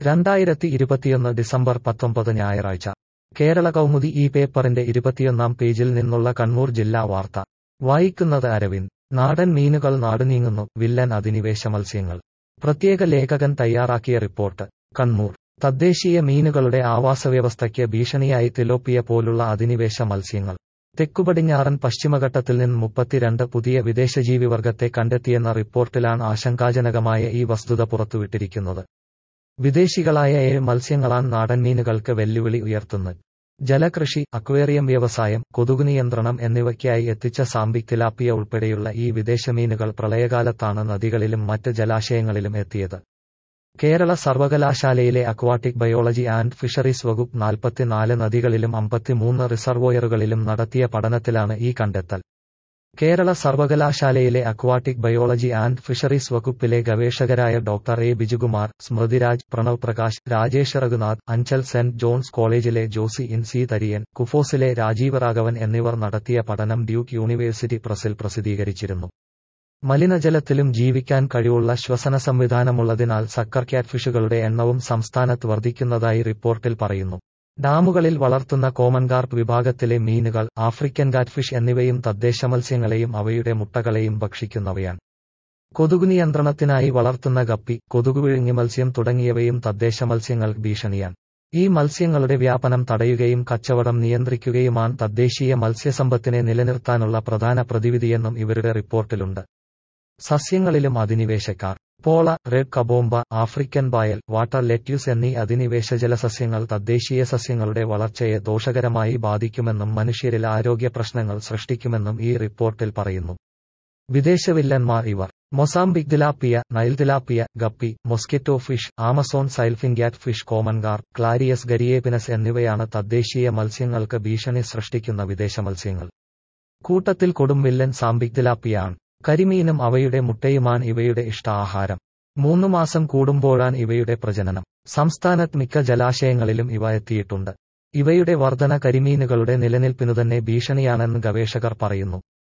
രണ്ടായിരത്തി ഇരുപത്തിയൊന്ന് ഡിസംബർ പത്തൊമ്പത് ഞായറാഴ്ച കേരള കൗമുദി ഈ പേപ്പറിന്റെ ഇരുപത്തിയൊന്നാം പേജിൽ നിന്നുള്ള കണ്ണൂർ ജില്ലാ വാർത്ത വായിക്കുന്നത് അരവിന്ദ് നാടൻ മീനുകൾ നാടുനീങ്ങുന്നു വില്ലൻ അധിനിവേശ മത്സ്യങ്ങൾ പ്രത്യേക ലേഖകൻ തയ്യാറാക്കിയ റിപ്പോർട്ട് കണ്ണൂർ തദ്ദേശീയ മീനുകളുടെ ആവാസവ്യവസ്ഥയ്ക്ക് ഭീഷണിയായി തിലോപ്പിയ പോലുള്ള അധിനിവേശ മത്സ്യങ്ങൾ തെക്കുപടിഞ്ഞാറൻ പശ്ചിമഘട്ടത്തിൽ നിന്ന് മുപ്പത്തിരണ്ട് പുതിയ വിദേശജീവിവർഗത്തെ കണ്ടെത്തിയെന്ന റിപ്പോർട്ടിലാണ് ആശങ്കാജനകമായ ഈ വസ്തുത പുറത്തുവിട്ടിരിക്കുന്നത് വിദേശികളായ ഏഴ് മത്സ്യങ്ങളാണ് നാടൻ മീനുകൾക്ക് വെല്ലുവിളി ഉയർത്തുന്നത് ജലകൃഷി അക്വേറിയം വ്യവസായം കൊതുകു നിയന്ത്രണം എന്നിവയ്ക്കായി എത്തിച്ച സാമ്പിക് തിലാപ്പിയ ഉൾപ്പെടെയുള്ള ഈ വിദേശമീനുകൾ പ്രളയകാലത്താണ് നദികളിലും മറ്റ് ജലാശയങ്ങളിലും എത്തിയത് കേരള സർവകലാശാലയിലെ അക്വാട്ടിക് ബയോളജി ആൻഡ് ഫിഷറീസ് വകുപ്പ് നാൽപ്പത്തിനാല് നദികളിലും അമ്പത്തിമൂന്ന് റിസർവോയറുകളിലും നടത്തിയ പഠനത്തിലാണ് ഈ കണ്ടെത്തൽ കേരള സർവകലാശാലയിലെ അക്വാട്ടിക് ബയോളജി ആൻഡ് ഫിഷറീസ് വകുപ്പിലെ ഗവേഷകരായ doctor A Bijukumar Smrithiraj Pranav Prakash Rajesh Raghunath Anchal saint John's കോളേജിലെ ജോസി ഇൻ സി തരിയൻ കുഫോസിലെ രാജീവ് രാഘവൻ എന്നിവർ നടത്തിയ പഠനം ഡ്യൂക്ക് യൂണിവേഴ്സിറ്റി പ്രസിൽ പ്രസിദ്ധീകരിച്ചിരുന്നു മലിനജലത്തിലും ജീവിക്കാൻ കഴിവുള്ള ശ്വസന സംവിധാനമുള്ളതിനാൽ സക്കർ ക്യാറ്റ്ഫിഷുകളുടെ എണ്ണവും സംസ്ഥാനത്ത് വർദ്ധിക്കുന്നതായി റിപ്പോർട്ടിൽ പറയുന്നു ഡാമുകളിൽ വളർത്തുന്ന കോമൺ കാർപ്പ് വിഭാഗത്തിലെ മീനുകൾ ആഫ്രിക്കൻ കാറ്റ്ഫിഷ് എന്നിവയും തദ്ദേശ മത്സ്യങ്ങളെയും അവയുടെ മുട്ടകളെയും ഭക്ഷിക്കുന്നവയാണ് കൊതുകു നിയന്ത്രണത്തിനായി വളർത്തുന്ന ഗപ്പി കൊതുകുവിഴുങ്ങി മത്സ്യം തുടങ്ങിയവയും തദ്ദേശ മത്സ്യങ്ങൾ ഭീഷണിയാണ് ഈ മത്സ്യങ്ങളുടെ വ്യാപനം തടയുകയും കച്ചവടം നിയന്ത്രിക്കുകയുമാണ് തദ്ദേശീയ മത്സ്യസമ്പത്തിനെ നിലനിർത്താനുള്ള പ്രധാന പ്രതിവിധിയെന്നും ഇവരുടെ റിപ്പോർട്ടിലുണ്ട് സസ്യങ്ങളിലും അധിനിവേശക്കാർ പോള റെഡ് കബോംബ ആഫ്രിക്കൻ ബായൽ വാട്ടർ ലെറ്റ്യൂസ് എന്നീ അധിനിവേശ ജലസസ്യങ്ങൾ തദ്ദേശീയ സസ്യങ്ങളുടെ വളർച്ചയെ ദോഷകരമായി ബാധിക്കുമെന്നും മനുഷ്യരിൽ ആരോഗ്യ പ്രശ്നങ്ങൾ സൃഷ്ടിക്കുമെന്നും ഈ റിപ്പോർട്ടിൽ പറയുന്നു വിദേശവില്ലന്മാർ ഇവർ Mozambique tilapia Nile tilapia guppy mosquito fish Amazon sailfin catfish common carp Clarias gariepinus എന്നിവയാണ് തദ്ദേശീയ മത്സ്യങ്ങൾക്ക് ഭീഷണി സൃഷ്ടിക്കുന്ന വിദേശ മത്സ്യങ്ങൾ കൂട്ടത്തിൽ കൊടുംവില്ലൻ സാമ്പിക് തിലാപ്പിയാണ് കരിമീനും അവയുടെ മുട്ടയുമാണ് ഇവയുടെ ഇഷ്ട ആഹാരം മൂന്നു മാസം കൂടുമ്പോഴാണ് ഇവയുടെ പ്രജനനം സംസ്ഥാനത്ത് മിക്ക ജലാശയങ്ങളിലും ഇവ എത്തിയിട്ടുണ്ട് ഇവയുടെ വർധന കരിമീനുകളുടെ നിലനിൽപ്പിനു തന്നെ ഭീഷണിയാണെന്ന് ഗവേഷകർ പറയുന്നു